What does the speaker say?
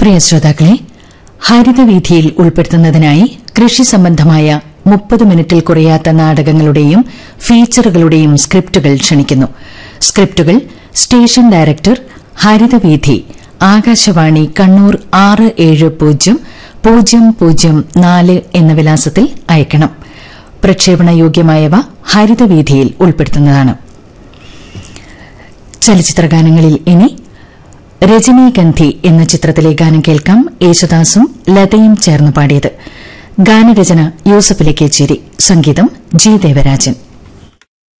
പ്രിയ ശ്രോതാക്കളെ ഹരിതവീഥിയിൽ ഉൾപ്പെടുത്തുന്നതിനായി കൃഷി സംബന്ധമായ മുപ്പത് മിനിറ്റിൽ കുറയാത്ത നാടകങ്ങളുടെയും ഫീച്ചറുകളുടെയും സ്ക്രിപ്റ്റുകൾ ക്ഷണിക്കുന്നു സ്ക്രിപ്റ്റുകൾ സ്റ്റേഷൻ ഡയറക്ടർ ഹരിതവീഥി ആകാശവാണി കണ്ണൂർ ആറ് ഏഴ് പൂജ്യം പൂജ്യം പൂജ്യം നാല് എന്ന വിലാസത്തിൽ അയക്കണം പ്രക്ഷേപണ യോഗ്യമായവ ഹരിതവീഥിയിൽ ഉൾപ്പെടുത്തുന്നതാണ് ചലച്ചിത്രഗാനങ്ങളിൽ ഇനി രജനീഗന്ധി എന്ന ചിത്രത്തിലെ ഗാനം കേൾക്കാം യേശുദാസും ലതയും ചേർന്ന് പാടിയത് ഗാനരചന യൂസഫ് ലേക്കേച്ചേരി സംഗീതം ജി ദേവരാജൻ